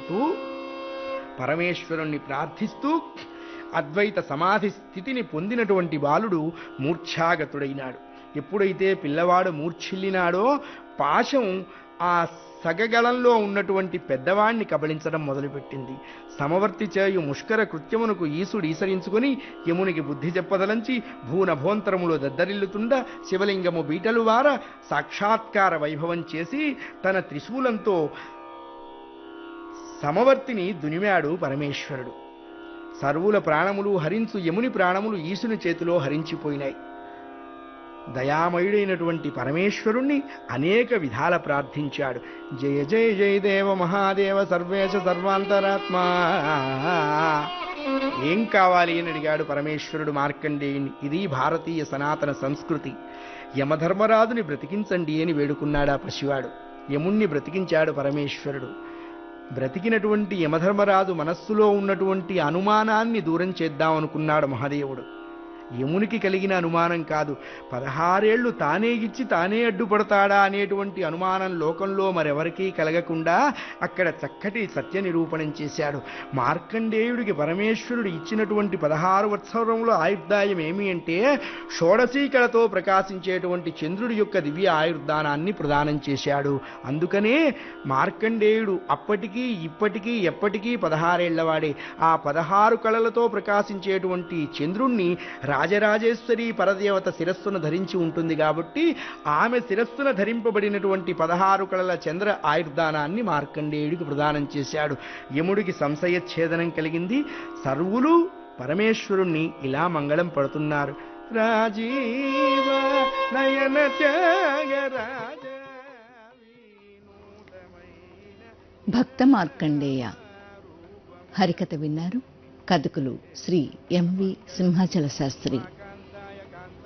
అంటూ పరమేశ్వరుణ్ణి ప్రార్థిస్తూ అద్వైత సమాధి స్థితిని పొందినటువంటి బాలుడు మూర్ఛాగతుడైనాడు ఎప్పుడైతే పిల్లవాడు మూర్ఛిల్లినాడో పాశం ఆ సగగళంలో ఉన్నటువంటి పెద్దవాణ్ణి కబళించడం మొదలుపెట్టింది సమవర్తి చేయు ముష్కర కృత్యమునకు ఈసుడు ఈసరించుకొని యమునికి బుద్ధి చెప్పదలంచి భూనభోంతరములో దద్దరిల్లుతుండ శివలింగము బీటలు వార సాక్షాత్కార వైభవం చేసి తన త్రిశూలంతో సమవర్తిని దునిమాడు పరమేశ్వరుడు సర్వుల ప్రాణములు హరించు యముని ప్రాణములు ఈశుని చేతిలో హరించిపోయినాయి దయామయుడైనటువంటి పరమేశ్వరుణ్ణి అనేక విధాల ప్రార్థించాడు జయ జయ జయ దేవ మహాదేవ సర్వేశ సర్వాంతరాత్మా ఏం కావాలి అని అడిగాడు పరమేశ్వరుడు మార్కండేయుని ఇది భారతీయ సనాతన సంస్కృతి యమధర్మరాజుని బ్రతికించండి అని వేడుకున్నాడు ఆ పసివాడు యముణ్ణి బ్రతికించాడు పరమేశ్వరుడు బ్రతికినటువంటి యమధర్మరాజు మనస్సులో ఉన్నటువంటి అనుమానాన్ని దూరం చేద్దామనుకున్నాడు మహాదేవుడు యమునికి కలిగిన అనుమానం కాదు పదహారేళ్లు తానే ఇచ్చి తానే అడ్డుపడతాడా అనేటువంటి అనుమానం లోకంలో మరెవరికీ కలగకుండా అక్కడ చక్కటి సత్య నిరూపణం చేశాడు మార్కండేయుడికి పరమేశ్వరుడు ఇచ్చినటువంటి పదహారు వత్సరముల ఆయుర్దాయం ఏమి అంటే షోడశీకళతో ప్రకాశించేటువంటి చంద్రుడి యొక్క దివ్య ఆయుర్దానాన్ని ప్రదానం చేశాడు అందుకనే మార్కండేయుడు అప్పటికీ ఇప్పటికీ ఎప్పటికీ పదహారేళ్లవాడే ఆ పదహారు కళలతో ప్రకాశించేటువంటి చంద్రుణ్ణి రాజరాజేశ్వరి పరదేవత శిరస్సును ధరించి ఉంటుంది కాబట్టి ఆమె శిరస్సున ధరింపబడినటువంటి పదహారు కళల చంద్ర ఆయుర్దానాన్ని మార్కండేయుడికి ప్రదానం చేశాడు యముడికి సంశయఛేదనం కలిగింది సర్వులు పరమేశ్వరుణ్ణి ఇలా మంగళం పడుతున్నారు రాజీవ నయన త్యాగరాజ భక్త మార్కండేయ హరికథ విన్నారు కథకులు శ్రీ ఎంవి సింహాచల శాస్త్రి